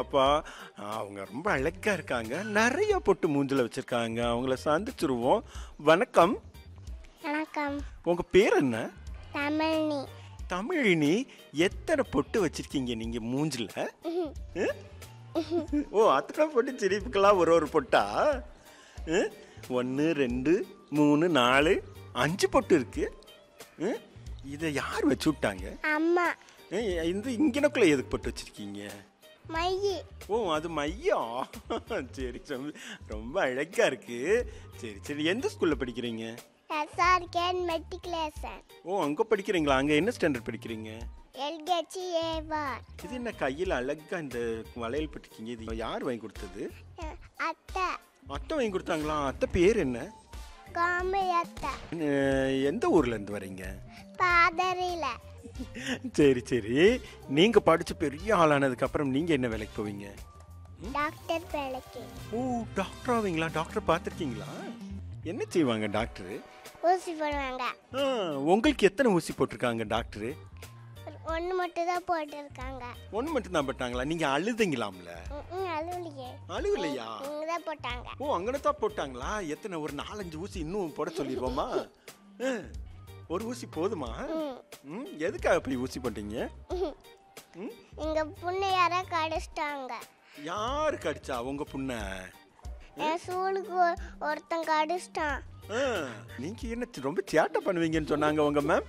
பாப்பா அவங்க ரொம்ப அழகா இருக்காங்க நிறைய பொட்டு மூஞ்சில வச்சிருக்காங்க அவங்கள சந்திச்சிருவோம் வணக்கம் வணக்கம் உங்க பேர் என்ன தமிழ்னி தமிழினி எத்தனை பொட்டு வச்சிருக்கீங்க நீங்க மூஞ்சில அஹ்? ஓ அத்தனை பொட்டு சிரிப்புக்கெல்லாம் ஒரு ஒரு பொட்டா ஒன்று ரெண்டு மூணு நாலு அஞ்சு பொட்டு இருக்கு அஹ்? இதை யார் வச்சு விட்டாங்க அம்மா அஹ், இந்த இங்கனக்குள்ள எதுக்கு பொட்டு வச்சிருக்கீங்க மையி ஓ அது மையம் சரி ரொம்ப ரொம்ப அழகா இருக்கு சரி சரி எந்த ஸ்கூல்ல படிக்கிறீங்க எஸ்ஆர்கேன் மெட்ரிகுலேஷன் ஓ அங்க படிக்கிறீங்களா அங்க என்ன ஸ்டாண்டர்ட் படிக்கிறீங்க எல்கேஜி ஏவார் இது என்ன கையில் அழகா இந்த வளையல் பட்டிருக்கீங்க இது யார் வாங்கி கொடுத்தது அத்தை அத்தை வாங்கி கொடுத்தாங்களா அத்தை பேர் என்ன காமை அத்தை அஹ், எந்த ஊர்ல இருந்து வரீங்க பாதரில சரி சரி நீங்க படிச்சு பெரிய ஆளானதுக்கு அப்புறம் நீங்க என்ன வேலைக்கு போவீங்க டாக்டர் வேலைக்கு ஓ டாக்டர் ஆவீங்களா டாக்டர் பார்த்துருக்கீங்களா என்ன செய்வாங்க டாக்டர் ஊசி போடுவாங்க உங்களுக்கு எத்தனை ஊசி போட்டிருக்காங்க டாக்டர் ஒன்று மட்டும் தான் போட்டிருக்காங்க ஒன்று மட்டும் தான் போட்டாங்களா நீங்க அழுதுங்களாம்ல ம் அழுவலையா இங்கே தான் போட்டாங்க ஓ அங்கன தான் போட்டாங்களா எத்தனை ஒரு நாலஞ்சு ஊசி இன்னும் போட சொல்லிடுவோமா அஹ், ஒரு ஊசி போதுமா ம் எதுக்காக போய் ஊசி போட்டீங்க ம் இங்க புண்ணு யாரோ கடிச்சிட்டாங்க யாரு கடிச்சா உங்க புண்ண என் சூளுக்கு ஒரு- ஒருத்தன் கடிச்சிட்டான் நீங்க என்ன ரொம்ப சேட்டை பண்ணுவீங்கன்னு சொன்னாங்க உங்க மேம்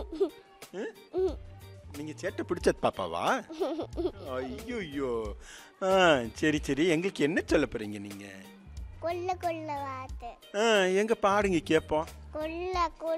நீங்க சேட்டை பிடிச்சது பாப்பாவா ஐயோ ஆ சரி சரி எங்களுக்கு என்ன சொல்ல போறீங்க நீங்க கொல்ல கொல்ல வாத்து ஆ, எங்க பாடுங்க கேட்போம் கொல்ல கொல்ல